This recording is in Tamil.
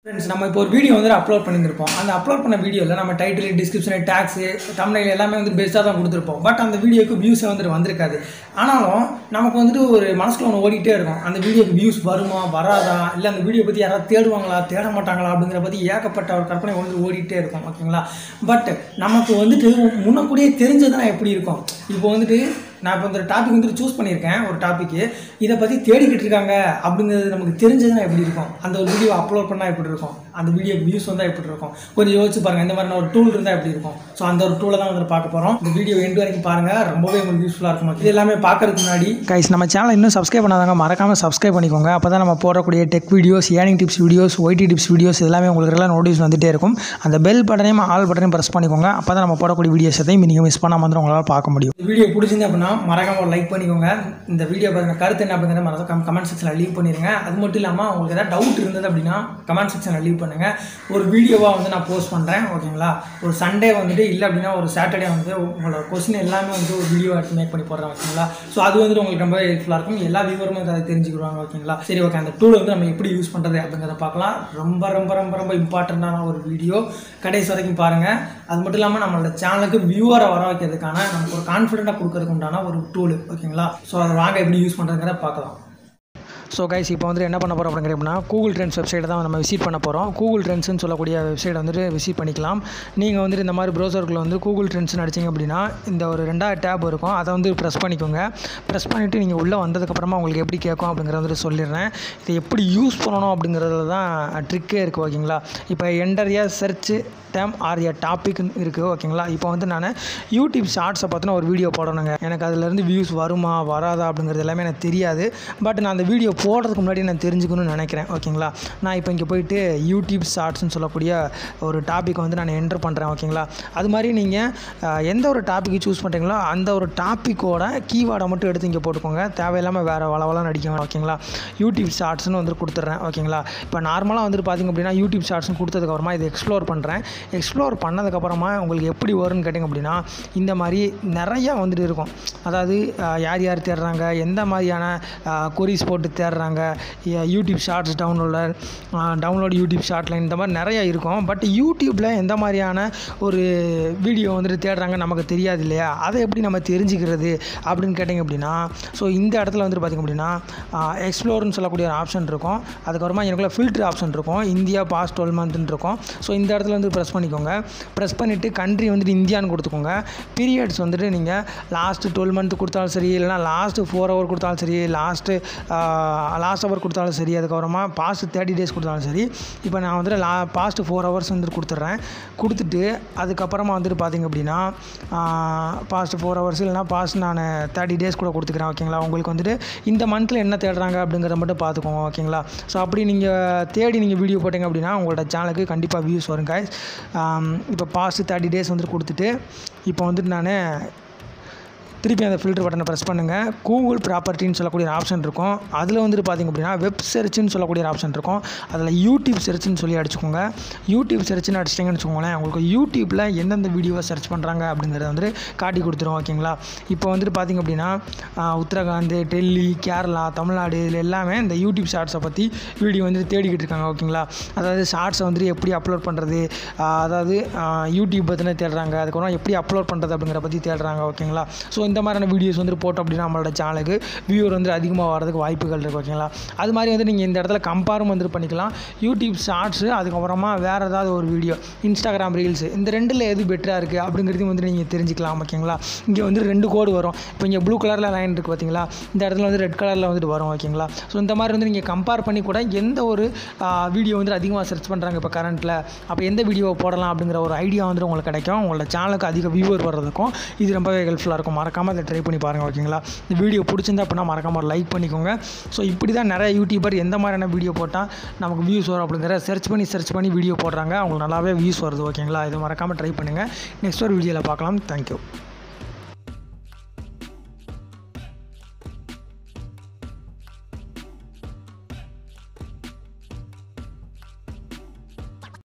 ஃப்ரெண்ட்ஸ் நம்ம இப்போ ஒரு வீடியோ வந்து அப்லோட் பண்ணியிருப்போம் அந்த அப்லோட் பண்ண வீடியோவில் நம்ம டைட்டில் டிஸ்கிரிப்ஷன் டேக்ஸு தமிழில் எல்லாமே வந்து பெஸ்ட்டாக தான் கொடுத்துருப்போம் பட் அந்த வீடியோக்கு வியூஸே வந்துட்டு வந்திருக்காது ஆனாலும் நமக்கு வந்துட்டு ஒரு மனசுல ஒன்று ஓடிட்டே இருக்கும் அந்த வீடியோக்கு வியூஸ் வருமா வராதா இல்லை அந்த வீடியோ பற்றி யாராவது தேடுவாங்களா தேட மாட்டாங்களா அப்படிங்கிற பற்றி ஏகப்பட்ட ஒரு கற்பனை வந்து ஓடிட்டே இருக்கும் ஓகேங்களா பட் நமக்கு வந்துட்டு முன்னக்கூடியே தெரிஞ்சதுன்னா எப்படி இருக்கும் இப்போ வந்துட்டு நான் இப்போ இந்த டாபிக் வந்துட்டு சூஸ் பண்ணியிருக்கேன் ஒரு டாப்பிக்கு இதை பற்றி தேடிக்கிட்டு இருக்காங்க அப்படிங்கிறது நமக்கு தெரிஞ்சதுன்னா எப்படி இருக்கும் அந்த ஒரு வீடியோ அப்லோட் பண்ணால் எப்படி இருக்கும் அந்த வீடியோ வியூஸ் வந்தால் எப்படி இருக்கும் கொஞ்சம் யோசிச்சு பாருங்கள் இந்த மாதிரி ஒரு டூல் இருந்தால் எப்படி இருக்கும் ஸோ அந்த ஒரு டூலை தான் வந்து பார்க்க போகிறோம் இந்த வீடியோ எண்டு வரைக்கும் பாருங்கள் ரொம்பவே உங்களுக்கு யூஸ்ஃபுல்லாக இருக்கும் இது எல்லாமே பார்க்கறதுக்கு முன்னாடி கைஸ் நம்ம சேனல் இன்னும் சப்ஸ்கிரைப் பண்ணாதாங்க மறக்காமல் சப்ஸ்கிரைப் பண்ணிக்கோங்க அப்போ தான் நம்ம போடக்கூடிய tech videos earning tips videos YT tips videos எல்லாமே உங்களுக்கு எல்லாம் நோட்டீஸ் வந்துட்டே இருக்கும் அந்த பெல் பட்டனையும் ஆல் பட்டனையும் ப்ரெஸ் பண்ணிக்கோங்க அப்போ தான் நம்ம போடக்கூடிய வீடியோஸ் எதையும் நீங்கள் மிஸ் பண்ணாமல் வந்து உங்களால் பார்க்க முடியும் இந்த வீடியோ பிடிச்சிருந்து அப்படின்னா மறக்காம ஒரு லைக் பண்ணிக்கோங்க இந்த வீடியோ பாருங்க கருத்து என்ன அப்படிங்கிறத மறக்காம கமெண்ட் செக்ஷனில் லீவ் பண்ணிடுங்க அது மட்டும் இல்லாமல் உங்களுக்கு ஏதாவது டவுட் இருந்தது அப்படின்னா கமெண்ட் செக்ஷனில் லீவ் பண்ணுங்கள் ஒரு வீடியோவாக வந்து நான் போஸ்ட் பண்ணுறேன் ஓகேங்களா ஒரு சண்டே வந்துட்டு இல்லை அப்படின்னா ஒரு சாட்டர்டே வந்து உங்களோட கொஸ்டின் எல்லாமே வந்து ஒரு வீடியோ எடுத்து மேக் பண்ணி போடுறேன் ஓகேங்களா ஸோ அது வந்துட்டு உங்களுக்கு ரொம்ப ஹெல்ப்ஃபுல்லாக இருக்கும் எல்லா வியூவருமே அதை தெரிஞ்சுக்கிடுவாங்க ஓகேங்களா சரி ஓகே அந்த டூல் வந்து நம்ம எப்படி யூஸ் பண்ணுறது அப்படிங்கிறத பார்க்கலாம் ரொம்ப ரொம்ப ரொம்ப ரொம்ப இம்பார்ட்டண்ட்டான ஒரு வீடியோ கடைசி வரைக்கும் பாருங்கள் அது மட்டும் இல்லாமல் நம்மளோட சேனலுக்கு வியூவரை வர வைக்கிறதுக்கான நமக்கு ஒரு கான்ஃபிடென்ட்டாக கொடுக்கறதுக்கு உண்டான ஒரு டூல் ஓகேங்களா ஸோ அதை வாங்க எப்படி யூஸ் பண்ணுறதுங்கிறத பார்க்கலாம் ஸோ கைஸ் இப்போ வந்து என்ன பண்ண போகிறோம் அப்படிங்கிறப்பனா கூகுள் ட்ரெண்ட்ஸ் வெப்சைட்டை தான் நம்ம விசிட் பண்ண போகிறோம் கூகுள் ட்ரெண்ட்ஸ்னு சொல்லக்கூடிய வெப்சைட் வந்துட்டு விசிட் பண்ணிக்கலாம் நீங்கள் வந்துட்டு இந்த மாதிரி ப்ரௌசருக்குள்ள வந்து கூகுள் ட்ரெண்ட்ஸ்னு அடிச்சிங்க அப்படின்னா இந்த ஒரு ரெண்டாவது டேப் இருக்கும் அதை வந்து ப்ரெஸ் பண்ணிக்கோங்க ப்ரெஸ் பண்ணிவிட்டு நீங்கள் உள்ளே வந்ததுக்கப்புறமா உங்களுக்கு எப்படி கேட்கும் அப்படிங்கிறத வந்துட்டு சொல்லிடுறேன் இதை எப்படி யூஸ் பண்ணணும் அப்படிங்கிறதுல தான் ட்ரிக்கே இருக்குது ஓகேங்களா இப்போ enter search term or a topic இருக்குது ஓகேங்களா இப்போ வந்து நான் யூடியூப் ஷார்ட்ஸை பார்த்தினா ஒரு வீடியோ போடணுங்க எனக்கு அதுலேருந்து வியூஸ் வருமா வராதா அப்படிங்கிறது எல்லாமே எனக்கு தெரியாது பட் நான் அந்த வீடியோ போடுறதுக்கு முன்னாடி நான் தெரிஞ்சுக்கணும்னு நினைக்கிறேன் ஓகேங்களா நான் இப்போ இங்கே போயிட்டு யூடியூப் ஷார்ட்ஸ்னு சொல்லக்கூடிய ஒரு டாப்பிக்கை வந்து நான் என்டர் பண்ணுறேன் ஓகேங்களா அது மாதிரி நீங்கள் எந்த ஒரு டாப்பிக்கு சூஸ் பண்ணுறீங்களோ அந்த ஒரு டாப்பிக்கோட கீவேர்டை மட்டும் எடுத்து இங்கே போட்டுக்கோங்க தேவையில்லாமல் வேறு வளவலாம் நடிக்க ஓகேங்களா யூடியூப் ஷார்ட்ஸ்னு வந்து கொடுத்துட்றேன் ஓகேங்களா இப்போ நார்மலாக வந்துட்டு பார்த்திங்க அப்படின்னா யூடியூப் ஷார்ட்ஸ்னு கொடுத்ததுக்கப்புறமா இதை எக்ஸ்ப்ளோர் பண்ணுறேன் எக்ஸ்ப்ளோர் பண்ணதுக்கப்புறமா உங்களுக்கு எப்படி வரும்னு கேட்டிங்க அப்படின்னா இந்த மாதிரி நிறையா வந்துட்டு இருக்கும் அதாவது அஹ், யார் யார் தேடுறாங்க எந்த மாதிரியான கொரிஸ் போட்டு தேடுறாங்க ய- YouTube shorts downloader download YouTube short line இந்த மாதிரி நிறையா இருக்கும் பட் யூடியூப்பில் எந்த மாதிரியான ஒரு வீடியோ வந்துட்டு தேடுறாங்க நமக்கு தெரியாது இல்லையா அதை எப்படி நம்ம தெரிஞ்சுக்கிறது அப்படின்னு கேட்டிங்க அப்படின்னா ஸோ இந்த இடத்துல வந்துட்டு பார்த்திங்க அப்படின்னா எக்ஸ்ப்ளோர்னு சொல்லக்கூடிய ஒரு ஆப்ஷன் இருக்கும் அதுக்கப்புறமா எனக்குள்ள ஃபில்டர் ஆப்ஷன் இருக்கும் இந்தியா பாஸ்ட் டுவெல் மந்த்னு இருக்கும் ஸோ இந்த இடத்துல வந்து ப்ரெஸ் பண்ணிக்கோங்க ப்ரெஸ் பண்ணிவிட்டு கண்ட்ரி வந்துட்டு இந்தியான்னு கொடுத்துக்கோங்க பீரியட்ஸ் வந்துட்டு நீங்கள் லாஸ்ட்டு டுவெல் மந்த் கொடுத்தாலும் சரி இல்லைனா லாஸ்ட்டு ஃபோர் ஹவர் கொடுத்தாலும் சரி லாஸ்ட்டு லாஸ்ட் ஹவர் கொடுத்தாலும் சரி அதுக்கப்புறமா பாஸ்ட் தேர்ட்டி டேஸ் கொடுத்தாலும் சரி இப்போ நான் வந்துட்டு லா பாஸ்ட்டு ஃபோர் ஹவர்ஸ் வந்துட்டு கொடுத்துட்றேன் கொடுத்துட்டு அதுக்கப்புறமா வந்துட்டு பார்த்திங்க அப்படின்னா பாஸ்ட் ஃபோர் ஹவர்ஸ் இல்லைனா பாஸ்ட் நான் தேர்ட்டி டேஸ் கூட கொடுத்துக்கிறேன் ஓகேங்களா உங்களுக்கு வந்துட்டு இந்த மந்தில் என்ன தேடுறாங்க அப்படிங்கிறத மட்டும் பார்த்துக்கோங்க ஓகேங்களா ஸோ அப்படி நீங்கள் தேடி நீங்கள் வீடியோ போட்டிங்க அப்படின்னா உங்களோட சேனலுக்கு கண்டிப்பாக வியூஸ் வரும் guys இப்போ பாஸ்ட் தேர்ட்டி டேஸ் வந்துட்டு கொடுத்துட்டு இப்போ வந்துட்டு நான் திருப்பி அந்த ஃபில்டர் பட்டனை ப்ரெஸ் பண்ணுங்கள் கூகுள் ப்ராப்பர்ட்டின்னு சொல்லக்கூடிய ஒரு ஆப்ஷன் இருக்கும் அதில் வந்துட்டு பார்த்திங்க அப்படின்னா வெப் சர்ச்னு சொல்லக்கூடிய ஒரு ஆப்ஷன் இருக்கும் அதில் யூடியூப் சர்ச்னு சொல்லி அடிச்சுக்கோங்க யூடியூப் சர்ச்னு அடிச்சிட்டிங்கன்னு வச்சுக்கோங்களேன் உங்களுக்கு யூடியூப்பில் எந்தெந்த வீடியோவை சர்ச் பண்ணுறாங்க அப்படிங்கிறத வந்துட்டு காட்டி கொடுத்துரும் ஓகேங்களா இப்போ வந்துட்டு பார்த்திங்க அப்படின்னா ஆஹ், உத்தரகாண்ட் டெல்லி கேரளா தமிழ்நாடு இதில் எல்லாமே இந்த யூடியூப் ஷார்ட்ஸை பற்றி வீடியோ வந்து தேடிக்கிட்டு இருக்காங்க ஓகேங்களா அதாவது ஷார்ட்ஸை வந்துட்டு எப்படி அப்லோட் பண்ணுறது அதாவது ஆஹ், யூடியூப் பற்றின தேடுறாங்க அதுக்கப்புறம் எப்படி அப்லோட் பண்ணுறது அப்படிங்கிற பற்றி தேடுறாங்க ஓகேங்களா ஸோ இந்த மாதிரியான வீடியோஸ் வந்துட்டு போட்டோம் அப்படின்னா நம்மளோட சேனலுக்கு வியூவர் வந்து அதிகமாக வரதுக்கு வாய்ப்புகள் இருக்குது ஓகேங்களா அது மாதிரி வந்து நீங்கள் இந்த இடத்துல கம்பேரும் வந்துட்டு பண்ணிக்கலாம் யூடியூப் ஷார்ட்ஸு அதுக்கப்புறமா வேறு ஏதாவது ஒரு வீடியோ இன்ஸ்டாகிராம் ரீல்ஸு இந்த ரெண்டில் எது பெட்டராக இருக்குது அப்படிங்கிறதையும் வந்து நீங்கள் தெரிஞ்சுக்கலாம் ஓகேங்களா இங்கே வந்து ரெண்டு கோடு வரும் இப்போ இங்கே ப்ளூ கலரில் லைன் இருக்குது பார்த்தீங்களா இந்த இடத்துல வந்து ரெட் கலரில் வந்துட்டு வரும் ஓகேங்களா ஸோ இந்த மாதிரி வந்து நீங்கள் கம்பேர் பண்ணி கூட எந்த ஒரு வீடியோ வந்து அதிகமாக சர்ச் பண்ணுறாங்க இப்போ கரண்ட்டில் அப்போ எந்த வீடியோ போடலாம் அப்படிங்கிற ஒரு ஐடியா வந்துட்டு உங்களுக்கு கிடைக்கும் உங்களோட சேனலுக்கு அதிக வியூவர் வர்றதுக்கும் இது ரொம்பவே ஹெல்ப்ஃபுல்லாக இருக்கும் மறக்காமல் அதை ட்ரை பண்ணி பாருங்கள் ஓகேங்களா இந்த வீடியோ பிடிச்சிருந்தா அப்படின்னா மறக்காமல் லைக் பண்ணிக்கோங்க ஸோ இப்படி தான் நிறைய யூடியூபர் எந்த மாதிரியான வீடியோ போட்டால் நமக்கு வியூஸ் வரும் அப்படிங்கிற சர்ச் பண்ணி சர்ச் பண்ணி வீடியோ போடுறாங்க அவங்களுக்கு நல்லாவே வியூஸ் வருது ஓகேங்களா இது மறக்காமல் ட்ரை பண்ணுங்கள் நெக்ஸ்ட் ஒரு வீடியோவில் பார்க்கலாம் தேங்க்யூ